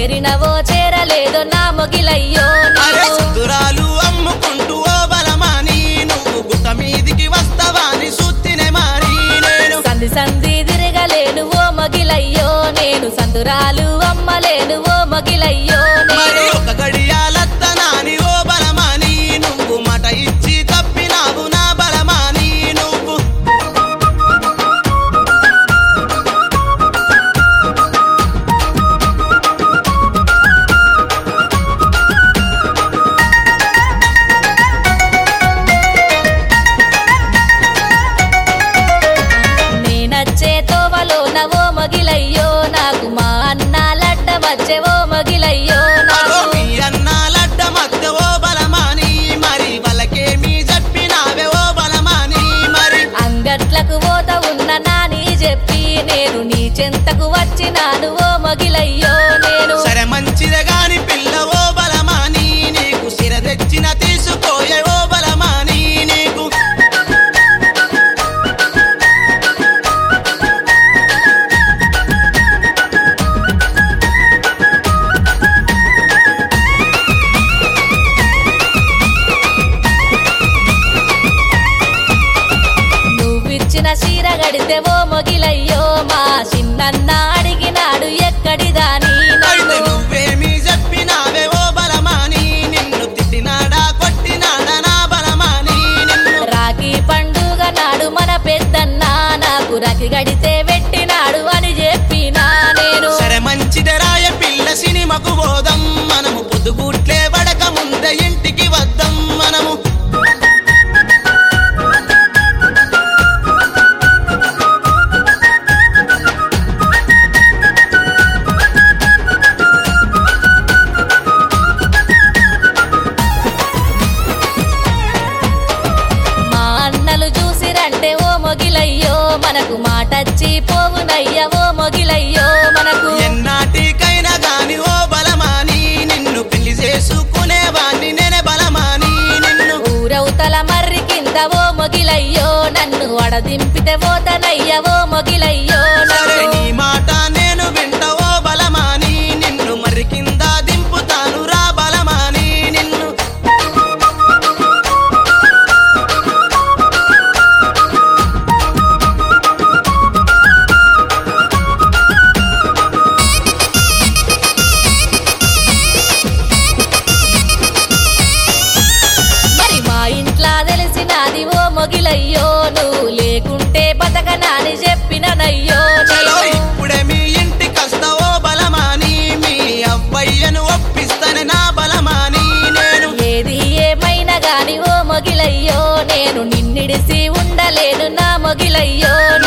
చేరినవో చేరలేదో నా మొగిలయ్యో అరే నీవు. సుతురాలు అమ్ముకుంటూ ఓ బలమాని నువ్వు గుట్ట మీదికి వస్తావాని సుత్తినే మారి నేను సంధి సంధి తిరగలేను ఓ మొగిలయ్యో నేను సందురాలు అమ్మలేను ఓ మొగిలయ్యో మరి నేను ఒక గడియాలత్తనాని ఓ బలమాని నువ్వు మాట ఇచ్చి తప్పినావు నా బలమాని నువ్వు నేనచ్చే తోవలో నవో మొగిలయ్యో నాకు మా అన్న లడ్డ వచ్చే ఓ మొగిలయ్యో అగో నాకు మీ అన్నాలడ్డ మధ్య ఓ బలమాని మరి వాళ్ళకేమీ చెప్పినావే ఓ బలమాని మరి అంగట్లకు పోత ఉన్న నాని చెప్పి నేను నీ చెంతకు వచ్చినాను ఓ మొగిలయ్యో నేను సరే మంచిదే గాని పిల్ల ఓ బలమాని నీకు సిర తెచ్చిన తీసుకోయే ఓ బలమాని నీకు నువ్విచ్చిన చీర గడితే ఓ మొగిలయ్యో మా చిన్నన్న అడిగినాడు ఎక్కడిదాని అయితే నన్ను నువ్వేమీ చెప్పినావే ఓ బలమాని నిన్ను తిట్టినాడా కొట్టినాడా నా బలమాని నిన్ను రాఖీ పండుగ నాడు మన పెద్దన్న నాకు రకి గడితే పెట్టినాడు అని చెప్పినా నేను సరే మంచిదే రాయ పిల్ల సినిమాకు పోదాం మనము పొద్దుగుట్లే పడక ముందే ఇంటికి వద్దాం మనము మా అన్నలు చూసిరంటే ఓ మొగిలయ్యో మనకు మాటచ్చి పోవునయ్య ఓ మొగిలయ్యో మనకు ఎన్నాటికైనా గాని ఓ బలమాని నిన్ను పెళ్లి చేసుకునేవాణ్ణి నేనే బలమాని నిన్ను ఊరవుతల మర్రి కింద ఓ మొగిలయ్యో నన్ను అడదింపితే పోతనయ్య ఓ మొగిలయ్యో సరే నన్ను నీ మాట నేను వింట ఓ బలమాని నిన్ను మరి కింద దింపుతాను రా బలమాని నిన్ను మరి మా ఇంట్లో తెలిసినది ఓ మొగిలయ్యో నువ్వు లేకుంటే బతకనాని చెప్పిననయ్యో చలో నేను. ఇప్పుడే మీ ఇంటికి వస్తావో బలమాని మీ అవ్వయ్యను ఒప్పిస్తానే నా బలమాని నేను ఏది ఏమైనా గాని ఓ మొగిలయ్యో నేను నిన్నిడిసి ఉండలేను నా మొగిలయ్యో